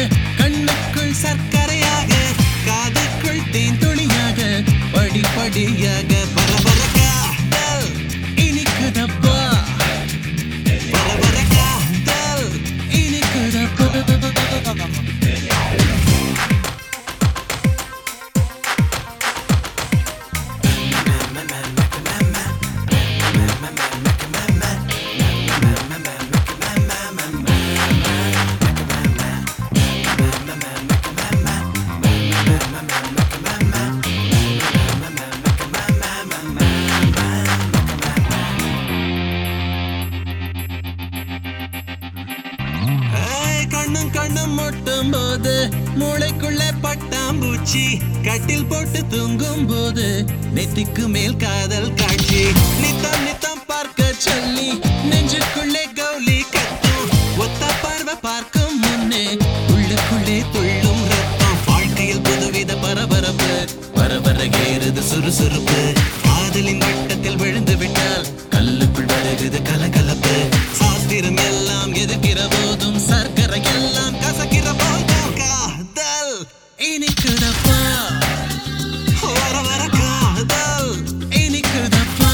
கண்ணுக்குள் சர்க்கரையாக காதுக்குள் தேன் துளியாக படிப்படியாக பரபர காதல் இனிக்குதப்பா பரபர காதல் இனிக்குதப்பா ஏய், கண்ணும் கண்ணும் மொட்டும் போது மூளைக்குள்ள பட்டாம்பூச்சி கட்டில் போட்டு தூங்கும் போது நெத்திக்கு மேல் காதல் காட்சி நித்தம் நித்தம் பார்க்க சொல்லி நெஞ்சுக்குள்ளே கௌலி கத்தும் ஒத்த பார்வை பார்க்கும் முன்னே உள்ளுக்குள்ளே துள்ளும் ரத்தம் வாழ்க்கையில் புதுவித பரபரப்பு பரபர ஏறுது சுறுசுறுப்பு காதலின் வட்டத்தில் விழுந்து விட்டால் கல்லுக்குள் வருகுது கலகலப்பு சாஸ்திரம் எல்லாம் எதிர்க்கிற போதும் சர்க்கரை எல்லாம் கசக்கிற போதும் காதல் இனிக்குதப்பா வர வர காதல் இனிக்குதப்பா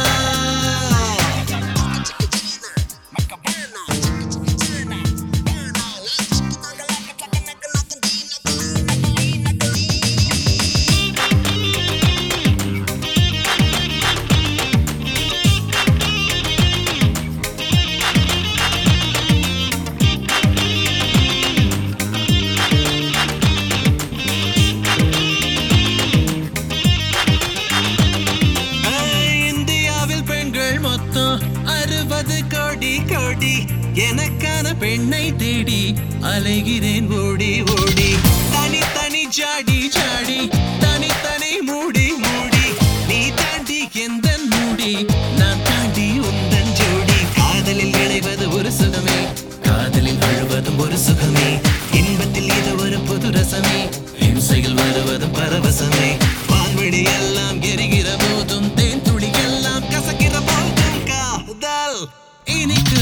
ஏய், இந்தியாவில் பெண்கள் மொத்தம் அறுபது கோடி கோடி எனக்கான பெண்ணை தேடி அலைகிறேன் ஓடி ஓடி தனி தனி ஜாடி ஜாடி தனி தனி மூடி மூடி நீ தாண்டி எந்த மூடி நான் தாண்டி உந்தன் ஜோடி காதலில் விளைவது ஒரு சுகமே காதலில் அழுவதும் ஒரு சுகமே இன்பத்தில் இது ஒரு புது ரசமே ஹிம்சையில் வருவதும் பரவசமே வான்வெளி எல்லாம் எரிகிற போதும் தேன் துளி எல்லாம் கசக்கிற போதும் காதல் இனிக்கு